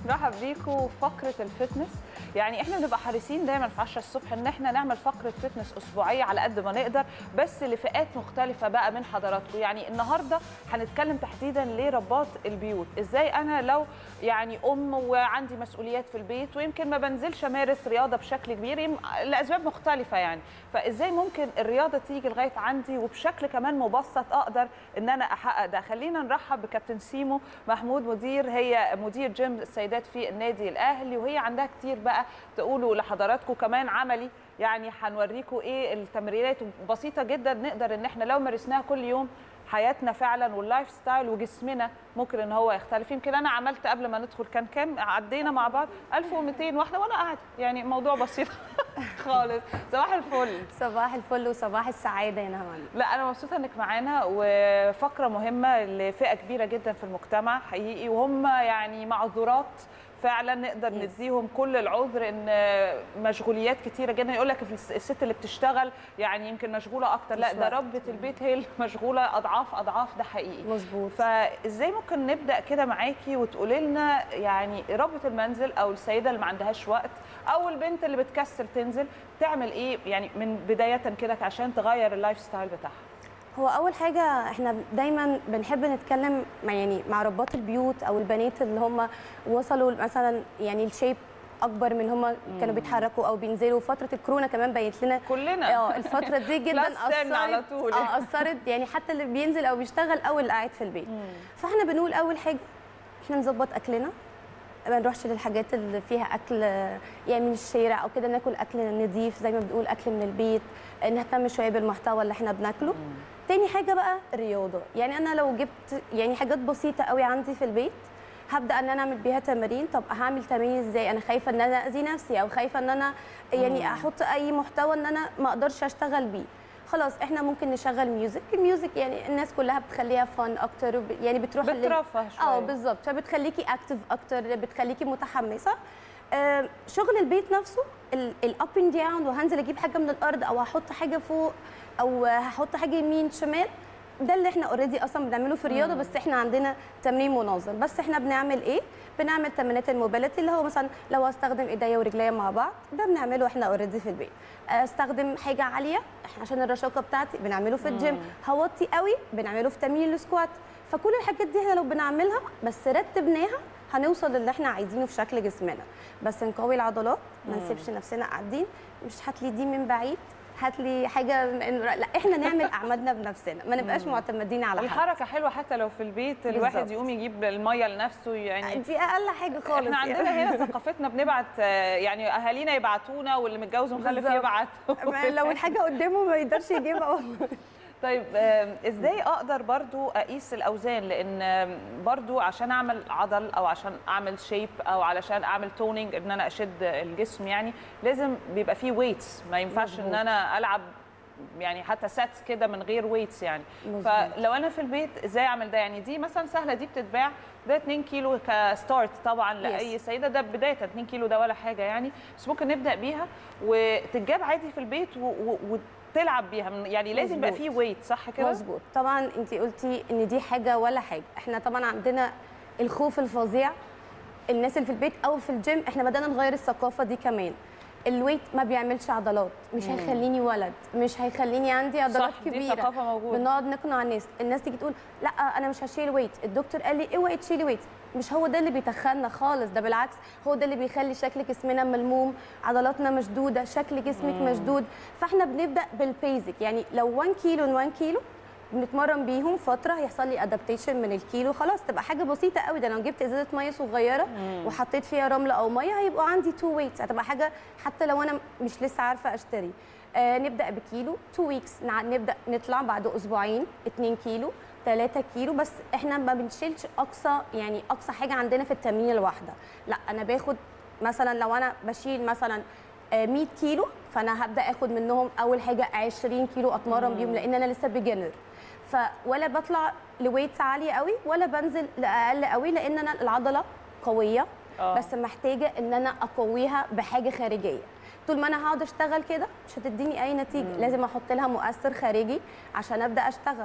مرحب بيكم فقره الفتنس يعني احنا بنبقى حريصين دايما في 10 الصبح ان احنا نعمل فقره فتنس اسبوعيه على قد ما نقدر بس لفئات مختلفه بقى من حضراتكم يعني النهارده هنتكلم تحديدا لربات البيوت ازاي انا لو يعني ام وعندي مسؤوليات في البيت ويمكن ما بنزلش امارس رياضه بشكل كبير يم- لاسباب مختلفه يعني فازاي ممكن الرياضه تيجي لغايه عندي وبشكل كمان مبسط اقدر ان انا احقق ده خلينا نرحب بكابتن سيمو محمود مدير هي مدير جيم السيدات في النادي الاهلي وهي عندها كتير بقى تقولوا لحضراتكم كمان عملي يعني هنوريكم ايه التمرينات بسيطه جدا نقدر ان احنا لو مارسناها كل يوم حياتنا فعلا واللايف ستايل وجسمنا ممكن ان هو يختلف يمكن انا عملت قبل ما ندخل كان كام عدينا مع بعض 1200 واحده وانا قاعده يعني موضوع بسيط خالص صباح الفل صباح الفل وصباح السعاده يا نهى لا انا مبسوطه انك معانا وفقره مهمه لفئه كبيره جدا في المجتمع حقيقي وهم يعني معذورات فعلا نقدر Yes. نديهم كل العذر ان مشغوليات كتيره جدا يقول لك الست اللي بتشتغل يعني يمكن مشغوله اكتر لا مش ده وقت. ربة البيت هي المشغوله اضعاف اضعاف ده حقيقي مظبوط فازاي ممكن نبدا كده معاكي وتقولي لنا يعني ربة المنزل او السيده اللي ما عندهاش وقت او البنت اللي بتكسل تنزل تعمل ايه يعني من بدايه كده عشان تغير اللايف ستايل بتاعها هو اول حاجه احنا دايما بنحب نتكلم مع يعني مع ربات البيوت او البنات اللي هم وصلوا مثلا يعني الشيب اكبر من هم كانوا بيتحركوا او بينزلوا فتره الكورونا كمان بينت لنا كلنا اه الفتره دي جدا Plus 10 على طول. اه اثرت يعني حتى اللي بينزل او بيشتغل او اللي قاعد في البيت فاحنا بنقول اول حاجه احنا نظبط اكلنا ما نروحش للحاجات اللي فيها اكل يعني من الشارع او كده ناكل اكل نظيف زي ما بنقول اكل من البيت نهتم شويه بالمحتوى اللي احنا بناكله تاني حاجه بقى الرياضه يعني انا لو جبت يعني حاجات بسيطه قوي عندي في البيت هبدا ان انا اعمل بيها تمارين طب هعمل تمارين ازاي انا خايفه ان انا اذي نفسي او خايفه ان انا يعني احط اي محتوى ان انا ما اقدرش اشتغل بيه خلاص احنا ممكن نشغل ميوزك الميوزك يعني الناس كلها بتخليها فن اكتر وب- يعني بتروح لل- بترفه شويه اه بالظبط فبتخليكي اكتف اكتر بتخليكي متحمسه آه، شغل البيت نفسه الاب اند داون وهنزل اجيب حاجه من الارض او هحط حاجه فوق او هحط حاجه يمين شمال ده اللي احنا اوريدي اصلا بنعمله في الرياضه بس احنا عندنا تمرين منظم بس احنا بنعمل ايه بنعمل تمرينات الموبيليتي اللي هو مثلا لو استخدم ايديا ورجليا مع بعض ده بنعمله احنا اوريدي في البيت استخدم حاجه عاليه احنا عشان الرشاقه بتاعتي بنعمله في الجيم هوطي قوي بنعمله في تمرين السكوات فكل الحاجات دي احنا لو بنعملها بس رتبناها هنوصل للي احنا عايزينه في شكل جسمنا بس نقوي العضلات ما نسيبش نفسنا قاعدين مش هات لي دي من بعيد هات لي حاجه لا احنا نعمل اعمالنا بنفسنا ما نبقاش معتمدين على حد الحركه حلوه حتى لو في البيت الواحد بالظبط. يقوم يجيب الميه لنفسه يعني دي اقل حاجه خالص احنا عندنا يعني. هنا ثقافتنا بنبعت آه، يعني اهالينا يبعتونا واللي متجوز ومخلف بالظبط. يبعت ما لو الحاجه قدامه ما يقدرش يجيبها طيب آم، ازاي اقدر برضو اقيس الاوزان لان آم، برضو عشان اعمل عضل او عشان اعمل شيب او علشان اعمل تونينج ان انا اشد الجسم يعني لازم بيبقى فيه ويتس ما ينفعش ان مظبوط. انا العب يعني حتى ساتس كده من غير ويتس يعني مظبوط. فلو انا في البيت ازاي اعمل ده يعني دي مثلا سهله دي بتتباع ده 2 كيلو كستارت طبعا لاي سيده ده بدايه 2 كيلو ده ولا حاجه يعني بس ممكن نبدا بيها وتتجاب عادي في البيت و- و- وتلعب بيها من- يعني لازم يبقى مظبوط. فيه ويت صح كده مظبوط طبعا انت قلتي ان دي حاجه ولا حاجه احنا طبعا عندنا الخوف الفظيع الناس اللي في البيت او في الجيم احنا بدانا نغير الثقافه دي كمان الويت ما بيعملش عضلات مش هيخليني ولد مش هيخليني عندي عضلات صح، دي كبيره ثقافة موجودة. بنقعد نقنع الناس الناس تيجي تقول لا انا مش هشيل ويت الدكتور قال لي اوعي تشيلي ويت مش هو ده اللي بيتخننا خالص ده بالعكس هو ده اللي بيخلي شكل جسمنا ملموم عضلاتنا مشدوده شكل جسمك مشدود فاحنا بنبدا بالبيزك يعني لو 1 كيلو 1 كيلو بنتمرن بيهم فتره هيحصل لي ادابتيشن من الكيلو خلاص تبقى حاجه بسيطه قوي ده لو جبت ازازه ميه صغيره وحطيت فيها رمله او ميه هيبقى عندي تو ويتس هتبقى حاجه حتى لو انا مش لسه عارفه اشتري آه نبدا بكيلو 2 ويكس نبدا نطلع بعد اسبوعين 2 كيلو 3 كيلو بس احنا ما بنشيلش اقصى يعني اقصى حاجه عندنا في التمرين الواحده لا انا باخد مثلا لو انا بشيل مثلا آه، 100 كيلو فانا هبدا اخد منهم اول حاجه 20 كيلو اتمرن بيهم لان انا لسه بيجنر فولا بطلع لويتس عاليه قوي ولا بنزل لاقل قوي لان انا العضله قويه آه. بس محتاجه ان انا اقويها بحاجه خارجيه طول ما انا هقعد اشتغل كده مش هتديني اي نتيجه لازم احط لها مؤثر خارجي عشان ابدا اشتغل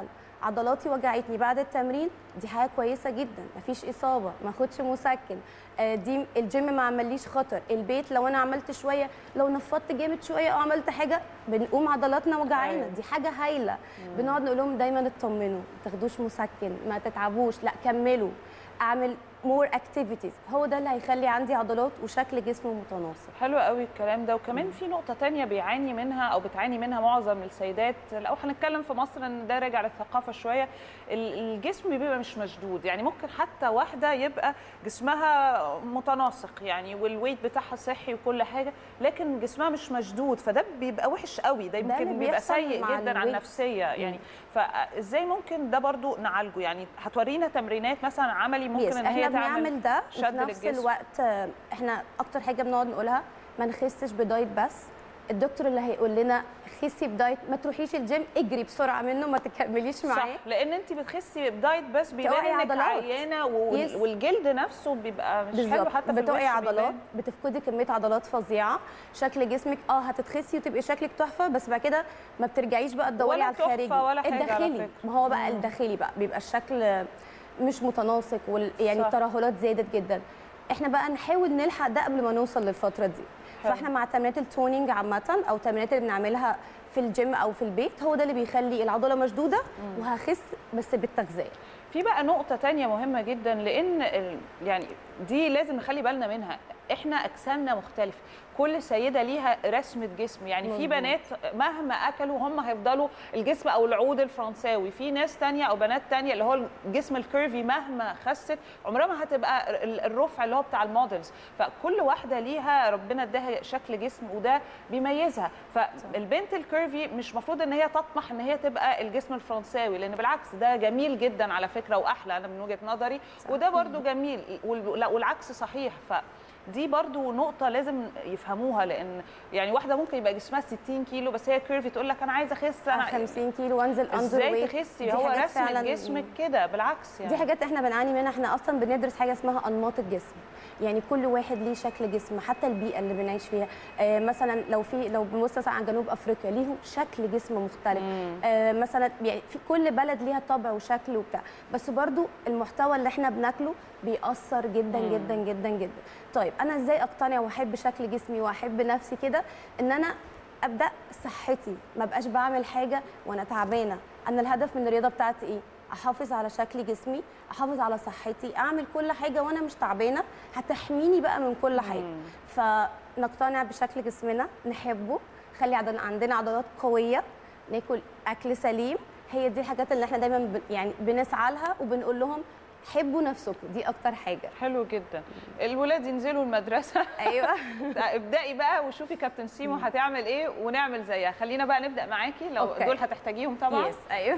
عضلاتي وجعتني بعد التمرين دي حاجه كويسه جدا مفيش اصابه ما اخدش مسكن آه، دي الجيم ما عمليش خطر البيت لو انا عملت شويه لو نفضت جامد شويه او عملت حاجه بنقوم عضلاتنا وجعانا أيوة. دي حاجه هايله بنقعد نقول لهم دايما اطمنوا ما تاخدوش مسكن ما تتعبوش لا كملوا اعمل مور اكتيفيتيز هو ده اللي هيخلي عندي عضلات وشكل جسم متناسق حلو قوي الكلام ده وكمان في نقطة تانية بيعاني منها أو بتعاني منها معظم السيدات لو هنتكلم في مصر إن ده راجع للثقافة شوية ال- الجسم بيبقى مش مشدود يعني ممكن حتى واحدة يبقى جسمها متناسق يعني والويت بتاعها صحي وكل حاجة لكن جسمها مش مشدود فده بيبقى وحش قوي ده اللي يمكن بيبقى بيحصل سيء مع جدا على الويت. النفسية يعني فازاي ممكن ده برضو نعالجه يعني هتورينا تمرينات مثلا عملي ممكن يس ان هي احنا تعمل بنعمل ده وفي شد نفس للجسم. الوقت آه، احنا اكتر حاجه بنقعد نقولها ما نخسش بدايت بس الدكتور اللي هيقول لنا خسي بدايت ما تروحيش الجيم اجري بسرعه منه ما تكمليش معاه صح لان انت بتخسي بدايت بس بيبان بتوعي انك عضلات. عيانه وال- يس. والجلد نفسه بيبقى مش حلو بالظبط حتى في بتقعي الوش عضلات بيبان. بتفقدي كميه عضلات فظيعه شكل جسمك اه هتتخسي وتبقي شكلك تحفه بس بعد كده ما بترجعيش بقى تدوري ولا على الخارجي تحفة ولا حاجة على الداخلي فكرة. ما هو بقى الداخلي بقى بيبقى الشكل مش متناسق وال... يعني صح. الترهلات زادت جدا احنا بقى نحاول نلحق ده قبل ما نوصل للفتره دي حلو. فاحنا مع تمرينات التونينج عامه او التمرينات اللي بنعملها في الجيم او في البيت هو ده اللي بيخلي العضله مشدوده وهخس بس بالتغذيه في بقى نقطة تانية مهمة جدا لأن ال- يعني دي لازم نخلي بالنا منها احنا أجسامنا مختلفة كل سيدة ليها رسمة جسم يعني في مظبوط. بنات مهما أكلوا هم هيفضلوا الجسم أو العود الفرنساوي في ناس تانية أو بنات تانية اللي هو الجسم الكيرفي مهما خست عمرها ما هتبقى ال- الرفع اللي هو بتاع المودلز فكل واحدة ليها ربنا اداها شكل جسم وده بيميزها فالبنت الكيرفي مش مفروض ان هي تطمح ان هي تبقى الجسم الفرنساوي لان بالعكس ده جميل جدا على فكره واحلى انا من وجهه نظري وده برضو جميل وال- لا، والعكس صحيح فدي برضو نقطة لازم يفهموها لأن يعني واحدة ممكن يبقى جسمها 60 كيلو بس هي كيرفي تقول لك أنا عايزة أخس على أنا 50 كيلو وانزل اندر ازاي ويت تخسي هو رسم جسمك كده بالعكس يعني دي حاجات احنا بنعاني منها احنا اصلا بندرس حاجه اسمها انماط الجسم يعني كل واحد ليه شكل جسم حتى البيئه اللي بنعيش فيها آه مثلا لو في لو بنبص مثلا على جنوب افريقيا ليهم شكل جسم مختلف آه مثلا يعني في كل بلد ليها طبع وشكل وبتاع بس برضو المحتوى اللي احنا بناكله بيأثر جدا مم. جدا جدا جدا طيب انا ازاي اقتنع واحب شكل جسمي واحب نفسي كده ان انا ابدا صحتي ما بقاش بعمل حاجه وانا تعبانه انا الهدف من الرياضه بتاعتي ايه احافظ على شكل جسمي احافظ على صحتي اعمل كل حاجه وانا مش تعبانه هتحميني بقى من كل حاجه فنقتنع بشكل جسمنا نحبه خلي عضل عندنا عضلات قويه ناكل اكل سليم هي دي الحاجات اللي احنا دايما ب... يعني بنسعى لها وبنقول لهم حبوا نفسكم دي اكتر حاجه حلو جدا الولاد ينزلوا المدرسة ايوه ابدأي بقى وشوفي كابتن سيمو هتعمل ايه ونعمل زيها خلينا بقى نبدأ معاكي لو أوكي. دول هتحتاجيهم طبعا يس ايوه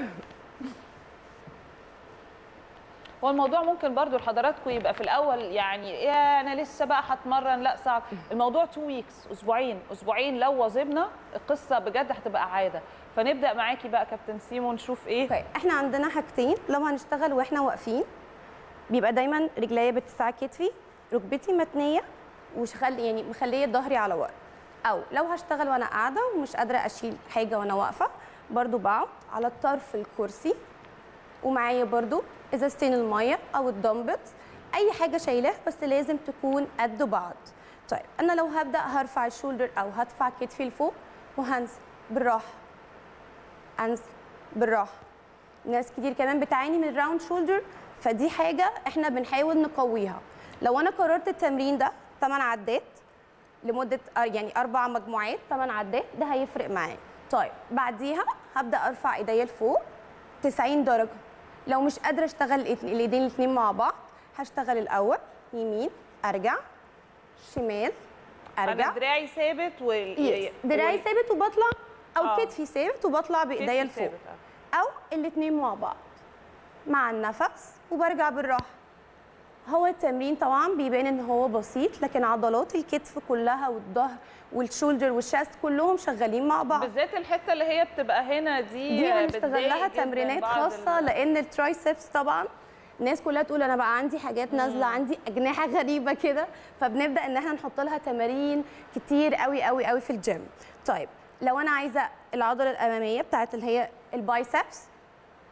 هو الموضوع ممكن برضو لحضراتكم يبقى في الاول يعني يا انا لسه بقى هتمرن لا صعب الموضوع 2 ويكس اسبوعين اسبوعين لو واظبنا القصه بجد هتبقى عاده فنبدا معاكي بقى كابتن سيمو نشوف ايه اوكي احنا عندنا حاجتين لو هنشتغل واحنا واقفين بيبقى دايما رجليا باتساع كتفي ركبتي متنيه وخلي يعني مخليه ظهري على ورا او لو هشتغل وانا قاعده ومش قادره اشيل حاجه وانا واقفه برضو بقعد على طرف الكرسي ومعايا برضو ازازتين الميه او الدمبلز اي حاجه شايلاه بس لازم تكون قد بعض طيب انا لو هبدا هرفع الشولدر او هدفع كتفي لفوق وهنزل بالراحه انزل بالراحه ناس كتير كمان بتعاني من الراوند شولدر فدي حاجه احنا بنحاول نقويها لو انا قررت التمرين ده 8 عدات لمده آه يعني اربع مجموعات 8 عدات ده هيفرق معايا طيب بعديها هبدا ارفع ايديا لفوق 90 درجه لو مش قادره اشتغل الاتنين- الايدين الاثنين مع بعض هشتغل الاول يمين ارجع شمال ارجع انا دراعي ثابت و يس دراعي ثابت وبطلع او آه. كتفي ثابت وبطلع بايديا كتفي لفوق ثابت، آه. او الاثنين مع بعض مع النفس وبرجع بالراحه هو التمرين طبعا بيبان ان هو بسيط لكن عضلات الكتف كلها والظهر والشولدر والشاست كلهم شغالين مع بعض بالذات الحته اللي هي بتبقى هنا دي دي هنشتغل بتضايق لها جداً تمرينات بعض خاصه ال- لان الترايسبس طبعا الناس كلها تقول انا بقى عندي حاجات نازله عندي اجنحه غريبه كده فبنبدا ان احنا نحط لها تمارين كتير قوي قوي قوي في الجيم طيب لو انا عايزه العضله الاماميه بتاعت اللي هي البايسبس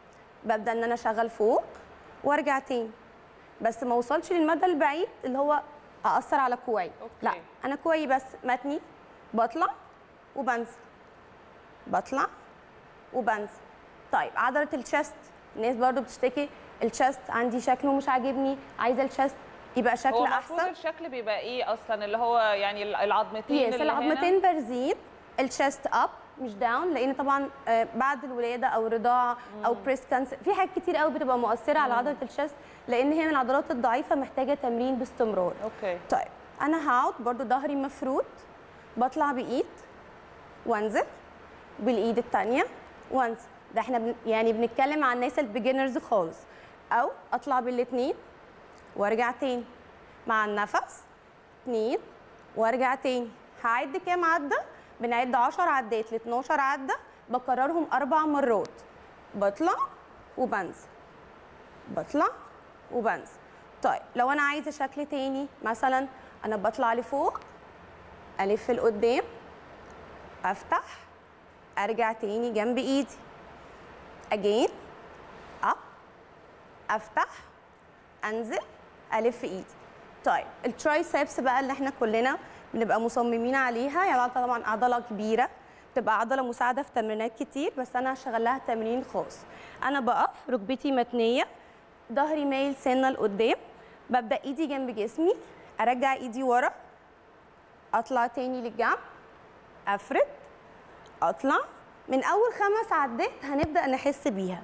ببدا ان انا اشغل فوق وارجع تاني بس ما اوصلش للمدى البعيد اللي هو اثر على كوعي أوكي. لا انا كوعي بس متني بطلع وبنزل بطلع وبنزل طيب عضله الشست الناس برضو بتشتكي الشست عندي شكله مش عاجبني عايزه الشست يبقى شكل هو المفروض احسن الشكل بيبقى ايه اصلا اللي هو يعني العظمتين يس اللي هنا؟ العظمتين بارزين الشست اب مش داون لان طبعا آه، بعد الولاده او الرضاعه او بريست كانسر في حاجات كتير قوي بتبقى مؤثره على عضله الشست لان هي من العضلات الضعيفه محتاجه تمرين باستمرار اوكي طيب انا هقعد برضو ظهري مفرود بطلع بايد وانزل بالايد الثانيه وانزل ده احنا بن يعني بنتكلم عن الناس البيجنرز خالص او اطلع بالاثنين وارجع تاني مع النفس اتنين وارجع تاني هعد كام عده بنعد 10 عدات ل 12 عده بكررهم اربع مرات بطلع وبنزل بطلع وبنزل طيب لو انا عايزه شكل تاني مثلا انا بطلع لفوق الف لقدام افتح ارجع تاني جنب ايدي اجين اب افتح انزل الف ايدي طيب الترايسبس بقى اللي احنا كلنا بنبقى مصممين عليها يعني طبعا عضله كبيره بتبقى عضله مساعده في تمرينات كتير بس انا هشغل لها تمرين خاص انا بقف ركبتي متنيه ظهري مايل سنه لقدام ببدا ايدي جنب جسمي ارجع ايدي ورا اطلع تاني للجنب افرد اطلع من اول خمس عدات هنبدا نحس بيها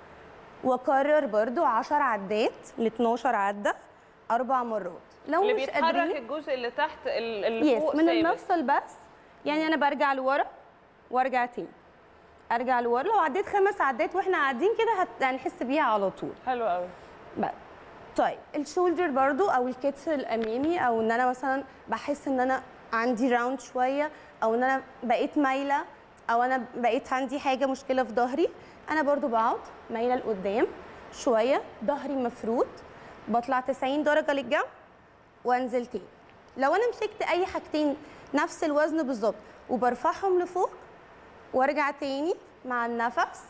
واكرر برضو 10 عدات ل 12 عده اربع مرات لو اللي مش بيتحرك قادرين الجزء اللي تحت ال- اللي يس فوق من ثابت. المفصل بس يعني انا برجع لورا وارجع تاني ارجع لورا لو عديت خمس عدات واحنا قاعدين كده هت- هنحس بيها على طول حلو قوي بقى. طيب الشولدر برضو او الكتف الامامي او ان انا مثلا بحس ان انا عندي راوند شويه او ان انا بقيت مايله او انا بقيت عندي حاجه مشكله في ظهري انا برضو بقعد مايله لقدام شويه ظهري مفرود بطلع 90 درجه للجنب وانزل تاني لو انا مسكت اي حاجتين نفس الوزن بالظبط وبرفعهم لفوق وارجع تاني مع النفس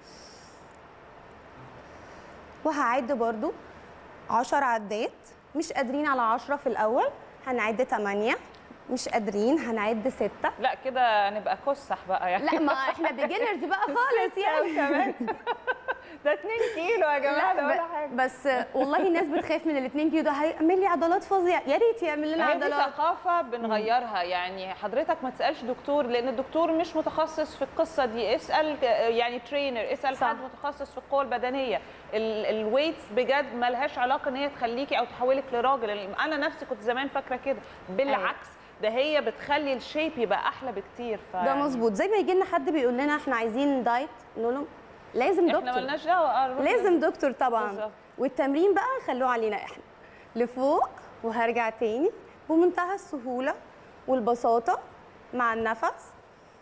وهعد برضو 10 عدات مش قادرين على 10 في الاول هنعد 8 مش قادرين هنعد 6 لا كده نبقى كسح بقى يعني لا ما احنا بيجنرز بقى خالص يعني كمان ده 2 كيلو يا جماعه ده لا ولا ب- حاجه بس والله الناس بتخاف من ال 2 كيلو ده هيعمل لي عضلات فظيعه يا ريت يعمل لنا هي دي عضلات ثقافة بنغيرها يعني حضرتك ما تسألش دكتور لأن الدكتور مش متخصص في القصة دي اسأل يعني ترينر اسأل صح. حد متخصص في القوة البدنية الويتس بجد ملهاش علاقة إن هي تخليكي أو تحولك لراجل أنا نفسي كنت زمان فاكرة كده بالعكس ده هي بتخلي الشيب يبقى أحلى بكتير ف ده مظبوط زي ما يجي لنا حد بيقول لنا احنا عايزين دايت نقول لهم لازم احنا دكتور ملناش دعوة آه، نروح لازم دكتور طبعا بالظبط. والتمرين بقى خلوه علينا احنا لفوق وهرجع تاني بمنتهى السهوله والبساطه مع النفس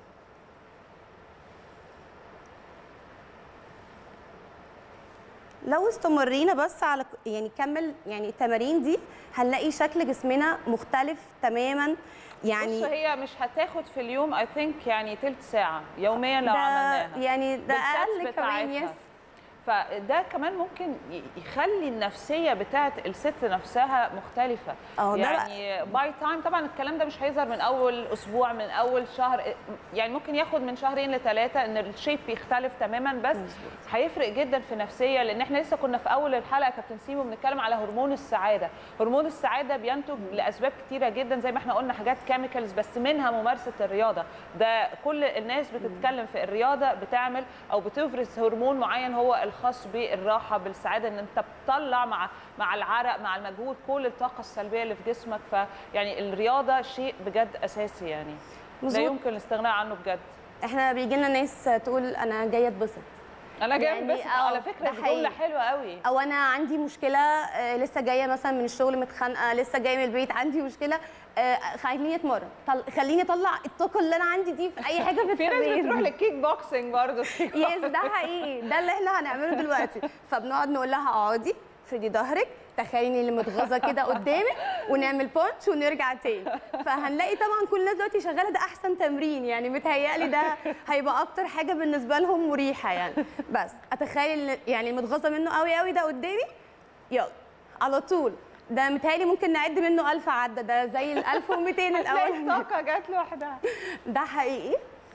لو استمرينا بس على يعني كمل يعني التمارين دي هنلاقي شكل جسمنا مختلف تماما يعني بص هي مش هتاخد في اليوم اي ثينك يعني تلت ساعة يوميا لو ده عملناها يعني ده بالساتس اقل كمان بتاعتها. يس فده كمان ممكن ي- يخلي النفسيه بتاعت الست نفسها مختلفه أهو ده بقى. يعني باي تايم طبعا الكلام ده مش هيظهر من اول اسبوع من اول شهر يعني ممكن ياخد من شهرين لثلاثه ان الشيب يختلف تماما بس هيفرق جدا في نفسيه لان احنا لسه كنا في اول الحلقه كابتن سيمو بنتكلم على هرمون السعاده هرمون السعاده بينتج لاسباب كتيره جدا زي ما احنا قلنا حاجات كيميكالز بس منها ممارسه الرياضه ده كل الناس بتتكلم في الرياضه بتعمل او بتفرز هرمون معين هو الخاص بالراحه بالسعاده ان انت بتطلع مع مع العرق مع المجهود كل الطاقه السلبيه اللي في جسمك فيعني الرياضه شيء بجد اساسي يعني لا مظبوط. يمكن الاستغناء عنه بجد احنا بيجي لنا ناس تقول انا جايه اتبسط انا جايه يعني بس آه، على فكره ده دي حقيقي. جمله حلوه قوي او انا عندي مشكله آه، لسه جايه مثلا من الشغل متخانقه لسه جايه من البيت عندي مشكله آه، خليني اتمرن طل... خليني اطلع الطاقه اللي انا عندي دي في اي حاجه في في ناس التمرين بتروح للكيك بوكسنج برضه يس ده حقيقي ده اللي احنا هنعمله دلوقتي فبنقعد نقول لها اقعدي افردي ظهرك تخيلي ان اللي متغاظه كده قدامك ونعمل بونش ونرجع تاني فهنلاقي طبعا كل الناس دلوقتي شغاله ده احسن تمرين يعني متهيألي ده هيبقى اكتر حاجه بالنسبه لهم مريحه يعني بس اتخيل إن يعني المتغاظه منه قوي قوي ده قدامي يلا على طول ده متهيألي ممكن نعد منه 1000 عدة ده زي ال 1200 هتلاقي الأول الطاقه جت لوحدها ده حقيقي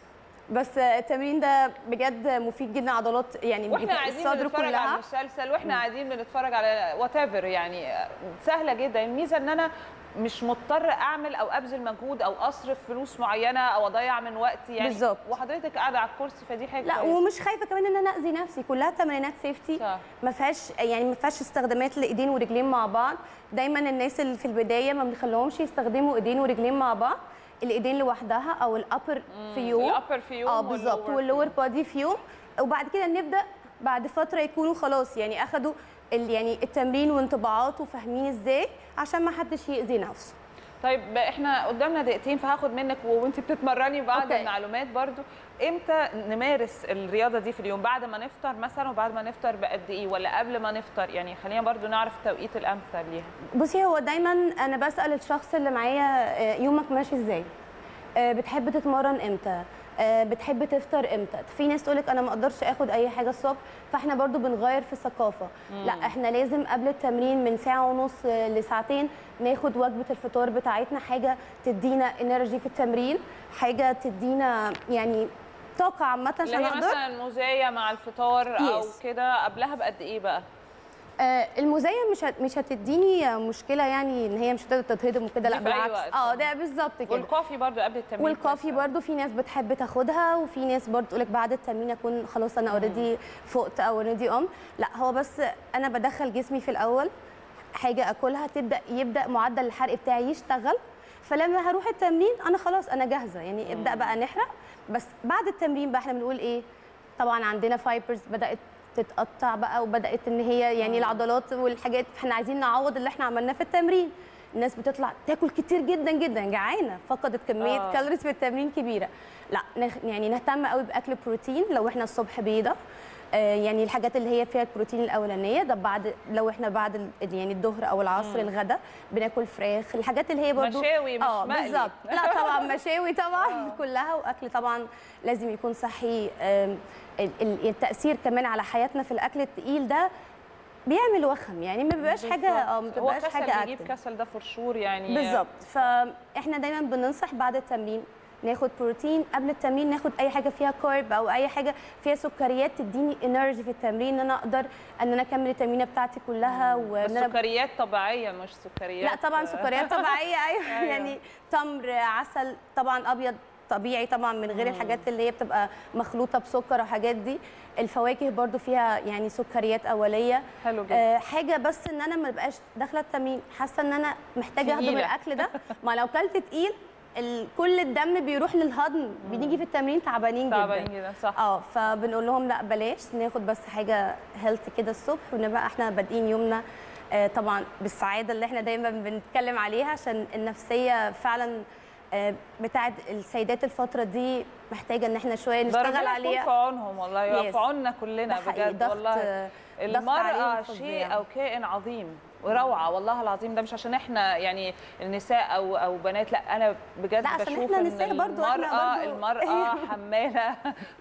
بس التمرين ده بجد مفيد جدا عضلات يعني واحنا قاعدين الصدر بنتفرج على كلها المسلسل واحنا قاعدين بنتفرج على وات ايفر يعني سهله جدا الميزه ان انا مش مضطر اعمل او ابذل مجهود او اصرف فلوس معينه او اضيع من وقتي يعني بالظبط. وحضرتك قاعده على الكرسي فدي حاجه لا كويسة. ومش خايفه كمان ان انا اذي نفسي كلها تمرينات سيفتي صح. ما فيهاش يعني ما فيهاش استخدامات لايدين ورجلين مع بعض دايما الناس اللي في البدايه ما بنخليهمش يستخدموا ايدين ورجلين مع بعض الايدين لوحدها او الابر في يوم الابر في يوم اه بالظبط واللور بادي في يوم وبعد كده نبدا بعد فتره يكونوا خلاص يعني اخدوا ال- يعني التمرين وانطباعاته وفاهمين ازاي عشان ما حدش يأذي نفسه طيب احنا قدامنا دقيقتين فهاخد منك وانت بتتمرني بعض أوكي. المعلومات برضو امتى نمارس الرياضه دي في اليوم بعد ما نفطر مثلا وبعد ما نفطر بقد ايه ولا قبل ما نفطر يعني خلينا برضو نعرف التوقيت الامثل ليها بصي هو دايما انا بسال الشخص اللي معايا آه، يومك ماشي ازاي آه، بتحب تتمرن امتى آه، بتحب تفطر امتى في ناس تقولك انا ما اقدرش اخد اي حاجه الصبح فاحنا برضو بنغير في الثقافه لا احنا لازم قبل التمرين من ساعه ونص آه، لساعتين ناخد وجبه الفطار بتاعتنا حاجه تدينا انرجي في التمرين حاجه تدينا يعني طاقه عامه اللي عشان هي اقدر مثلا موزايه مع الفطار او Yes. كده قبلها بقد ايه بقى آه، المزايا مش هت- مش هتديني مشكله يعني ان هي مش هتقدر تتهضم وكده لا دي في أي بالعكس وقت. اه ده بالظبط كده والكوفي برضو قبل التمرين والكافي كويس. برضو في ناس بتحب تاخدها وفي ناس برضو تقولك بعد التمرين اكون خلاص انا اوريدي فقت او اوريدي قمت لا هو بس انا بدخل جسمي في الاول حاجه اكلها تبدا يبدا معدل الحرق بتاعي يشتغل فلما هروح التمرين انا خلاص انا جاهزه يعني ابدا بقى نحرق بس بعد التمرين بقى احنا بنقول ايه طبعا عندنا فايبرز بدات تتقطع بقى وبدات ان هي يعني العضلات والحاجات احنا عايزين نعوض اللي احنا عملناه في التمرين الناس بتطلع تاكل كتير جدا جدا جعانه فقدت كميه آه. آه. كالوريز في التمرين كبيره لا نخ- يعني نهتم قوي باكل بروتين لو احنا الصبح بيضه آه، يعني الحاجات اللي هي فيها البروتين الاولانيه ده بعد لو احنا بعد ال- يعني الظهر او العصر الغدا بناكل فراخ الحاجات اللي هي برضو مشاوي مش اه مقلي. بالظبط لا طبعا مشاوي طبعا كلها واكل طبعا لازم يكون صحي آم، ال- ال- التاثير كمان على حياتنا في الاكل التقيل ده بيعمل وخم يعني ما بيبقاش حاجه اه ما هو بتبقاش كسل حاجه بيجيب active. كسل ده فرشور يعني بالظبط فاحنا دايما بننصح بعد التمرين ناخد بروتين قبل التمرين ناخد اي حاجه فيها كارب او اي حاجه فيها سكريات تديني انرجي في التمرين ان انا اقدر ان انا اكمل التمرينه بتاعتي كلها بس وان انا سكريات طبيعيه مش سكريات لا طبعا سكريات طبيعيه ايوه أيوة. يعني تمر عسل طبعا ابيض طبيعي طبعا من غير الحاجات اللي هي بتبقى مخلوطه بسكر وحاجات دي الفواكه برضو فيها يعني سكريات اوليه حلو جدا آه، حاجه بس ان انا ما بقاش داخله التمرين حاسه ان انا محتاجه اهضم تقيلة. الاكل ده ما لو كلت تقيل ال- كل الدم بيروح للهضم بنيجي في التمرين تعبانين جدا تعبانين جدا صح اه فبنقول لهم لا بلاش ناخد بس حاجه هيلث كده الصبح ونبقى احنا بادئين يومنا آه، طبعا بالسعاده اللي احنا دايما بنتكلم عليها عشان النفسيه فعلا آه، بتاعت السيدات الفتره دي محتاجه ان احنا شويه ده نشتغل ربنا يكون عليها في عونهم والله يقف Yes. في عوننا كلنا ده حقيقي بجد ضغط والله ضغط المرأة عليهم شيء فظيع. أو كائن عظيم وروعة والله العظيم ده مش عشان احنا يعني النساء أو أو بنات لا أنا بجد لا، عشان بشوف احنا إن نساء برضو، احنا المرأة برضو- المرأة حمالة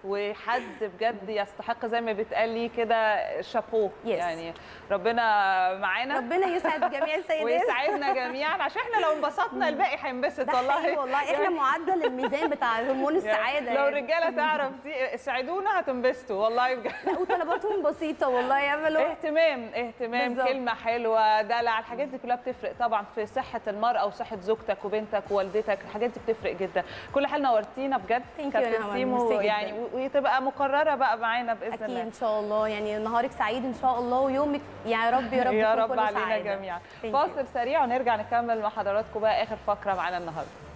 وحد بجد يستحق زي ما بتقال لي كده شابوه Yes. يعني ربنا معانا ربنا يسعد جميع السيدات ويسعدنا جميعا عشان احنا لو انبسطنا الباقي هينبسط ده والله حقيقي والله احنا معدل الميزان بتاع هرمون السعاده لو يعني. الرجاله تعرف دي اسعدونا هتنبسطوا والله بجد لا وطلباتهم بسيطه والله يعملوا اهتمام اهتمام بالظبط. كلمه حلوه دلع الحاجات دي كلها بتفرق طبعا في صحه المراه وصحه زوجتك وبنتك ووالدتك الحاجات دي بتفرق جدا كل حال نورتينا بجد Thank you يا كابتن نهى، سيمو ميرسي يعني جداً. و- وتبقى مكرره بقى معانا باذن اكيد الله ان شاء الله يعني نهارك سعيد ان شاء الله ويومك يا رب يا رب يا يكون رب كله علينا سعادة. جميعا Thank you. فاصل سريع ونرجع نكمل مع حضراتكم بقى اخر فقره معانا النهارده